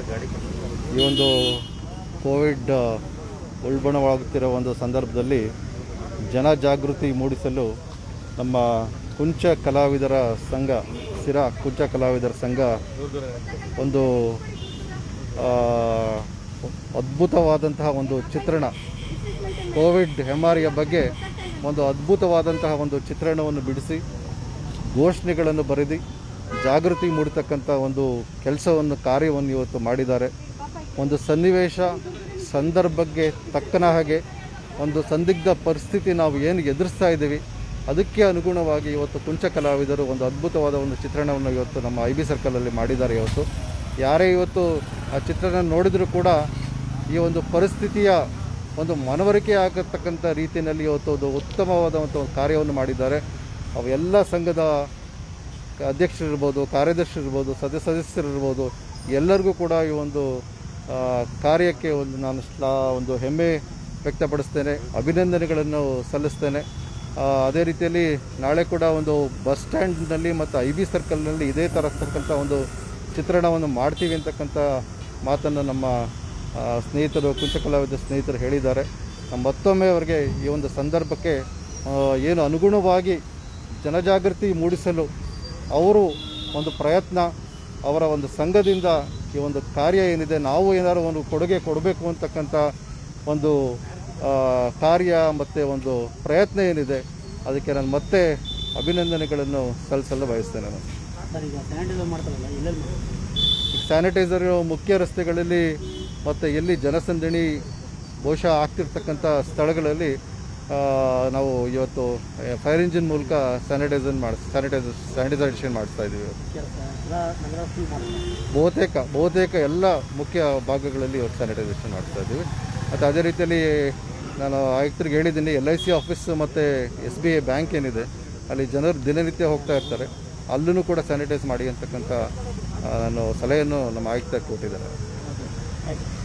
ಈ ಒಂದು ಕೋವಿಡ್ ಉಲ್ಬಣವಾಗುತ್ತಿರೋ ಒಂದು ಸಂದರ್ಭದಲ್ಲಿ ಜನಜಾಗೃತಿ ಮೂಡಿಸಲು ನಮ್ಮ ಕುಂಚ ಕಲಾವಿದರ ಸಂಘ ಸಿರಾ ಕುಂಚ ಕಲಾವಿದರ ಸಂಘ ಒಂದು ಆ, ಅದ್ಭುತವಾದಂತಹ ಒಂದು ಚಿತ್ರಣ ಕೋವಿಡ್ ಹೆಮಾರಿಯ ಬಗ್ಗೆ ಒಂದು ಅದ್ಭುತವಾದಂತಹ ಒಂದು ಚಿತ್ರಣವನ್ನು ಬಿಡಿಸಿ ಘೋಷಣೆಗಳನ್ನು ಬರೆದು ಜಾಗೃತಿ ಮೂಡಿತಕ್ಕಂಥ ಒಂದು ಕೆಲಸವನ್ನು ಕಾರ್ಯವನ್ನು ಇವತ್ತು ಮಾಡಿದ್ದಾರೆ ಒಂದು ಸನ್ನಿವೇಶ ಸಂದರ್ಭಕ್ಕೆ ತಕ್ಕನ ಹಾಗೆ ಒಂದು ಸಂದಿಗ್ಧ ಪರಿಸ್ಥಿತಿ ನಾವು ಏನು ಎದುರಿಸ್ತಾ ಇದ್ದೀವಿ ಅದಕ್ಕೆ ಅನುಗುಣವಾಗಿ ಇವತ್ತು ಕುಂಚ ಕಲಾವಿದರು ಒಂದು ಅದ್ಭುತವಾದ ಒಂದು ಚಿತ್ರಣವನ್ನು ಇವತ್ತು ನಮ್ಮ ಐ ಬಿ ಸರ್ಕಲಲ್ಲಿ ಮಾಡಿದ್ದಾರೆ ಇವತ್ತು ಯಾರೇ ಇವತ್ತು ಆ ಚಿತ್ರಣ ನೋಡಿದರೂ ಕೂಡ ಈ ಒಂದು ಪರಿಸ್ಥಿತಿಯ ಒಂದು ಮನವರಿಕೆ ಆಗತಕ್ಕಂಥ ರೀತಿಯಲ್ಲಿ ಇವತ್ತು ಒಂದು ಉತ್ತಮವಾದಂಥ ಒಂದು ಕಾರ್ಯವನ್ನು ಮಾಡಿದ್ದಾರೆ ಅವೆಲ್ಲ ಸಂಘದ ಅಧ್ಯಕ್ಷರಿರ್ಬೋದು ಕಾರ್ಯದರ್ಶಿರ್ಬೋದು ಸದಸ್ಯ ಸದಸ್ಯರಿರ್ಬೋದು ಎಲ್ಲರಿಗೂ ಕೂಡ ಈ ಒಂದು ಆ, ಕಾರ್ಯಕ್ಕೆ ಒಂದು ನಾನು ಶ್ಲಾ ಒಂದು ಹೆಮ್ಮೆ ವ್ಯಕ್ತಪಡಿಸ್ತೇನೆ ಅಭಿನಂದನೆಗಳನ್ನು ಸಲ್ಲಿಸ್ತೇನೆ ಆ, ಅದೇ ರೀತಿಯಲ್ಲಿ ನಾಳೆ ಕೂಡ ಒಂದು ಬಸ್ ಸ್ಟ್ಯಾಂಡ್ನಲ್ಲಿ ಮತ್ತು ಐ ಬಿ ಸರ್ಕಲ್ನಲ್ಲಿ ಇದೇ ಥರ ಇರ್ತಕ್ಕಂಥ ಒಂದು ಚಿತ್ರಣವನ್ನು ಮಾಡ್ತೀವಿ ಅಂತಕ್ಕಂಥ ಮಾತನ್ನು ನಮ್ಮ ಆ, ಸ್ನೇಹಿತರು ಕುಂಚ ಕಲಾವಿದ ಸ್ನೇಹಿತರು ಹೇಳಿದ್ದಾರೆ ನಾನು ಮತ್ತೊಮ್ಮೆ ಅವರಿಗೆ ಈ ಒಂದು ಸಂದರ್ಭಕ್ಕೆ ಆ, ಏನು ಅನುಗುಣವಾಗಿ ಜನಜಾಗೃತಿ ಮೂಡಿಸಲು ಅವರು ಒಂದು ಪ್ರಯತ್ನ ಅವರ ಒಂದು ಸಂಘದಿಂದ ಈ ಒಂದು ಕಾರ್ಯ ಏನಿದೆ ನಾವು ಏನಾದ್ರು ಒಂದು ಕೊಡುಗೆ ಕೊಡಬೇಕು ಅಂತಕ್ಕಂಥ ಒಂದು ಆ, ಕಾರ್ಯ ಮತ್ತು ಒಂದು ಪ್ರಯತ್ನ ಏನಿದೆ ಅದಕ್ಕೆ ನಾನು ಮತ್ತೆ ಅಭಿನಂದನೆಗಳನ್ನು ಸಲ್ಲಿಸಲು ಬಯಸ್ತೇನೆ ನಾನು ಸರ್ ಈಗ ಸ್ಯಾನಿಟೈಸರ್ ಮಾಡ್ತಾರಲ್ಲ ಎಲ್ಲೆಲ್ಲಿ ಮಾಡ್ತಾರೆ? ಈಗ ಸ್ಯಾನಿಟೈಸರ್ ಮುಖ್ಯ ರಸ್ತೆಗಳಲ್ಲಿ ಮತ್ತು ಎಲ್ಲಿ ಜನಸಂದಣಿ ಬಹುಶಃ ಆಗ್ತಿರ್ತಕ್ಕಂಥ ಸ್ಥಳಗಳಲ್ಲಿ ಆ, ನಾವು ಇವತ್ತು ಫೈರ್ ಇಂಜಿನ್ ಮೂಲಕ ಸ್ಯಾನಿಟೈಸರ್ ಮಾಡಿ ಸ್ಯಾನಿಟೈಸರ್ ಸ್ಯಾನಿಟೈಸೇಷನ್ ಮಾಡಿಸ್ತಾ ಇದ್ದೀವಿ ಎಲ್ಲ ನಗರ ಫುಲ್ ಮಾಡ್ತಾರೆ ಬಹುತೇಕ ಬಹುತೇಕ ಎಲ್ಲ ಮುಖ್ಯ ಭಾಗಗಳಲ್ಲಿ ಇವತ್ತು ಸ್ಯಾನಿಟೈಸೇಷನ್ ಮಾಡ್ತಾ ಇದ್ದೀವಿ ಮತ್ತು ಅದೇ ರೀತಿಯಲ್ಲಿ ನಾನು ಆಯುಕ್ತರಿಗೆ ಹೇಳಿದ್ದೀನಿ ಎಲ್ ಐ ಸಿ ಆಫೀಸ್ ಮತ್ತು ಎಸ್ ಬಿ ಐ ಬ್ಯಾಂಕ್ ಏನಿದೆ ಅಲ್ಲಿ ಜನರು ದಿನನಿತ್ಯ ಹೋಗ್ತಾ ಇರ್ತಾರೆ ಅಲ್ಲೂ ಕೂಡ ಸ್ಯಾನಿಟೈಸ್ ಮಾಡಿ ಅಂತಕ್ಕಂಥ ಆ, ನಾನು ಸಲಹೆಯನ್ನು ನಮ್ಮ ಆಯುಕ್ತ ಕೊಟ್ಟಿದ್ದಾರೆ ಆಯ್ತು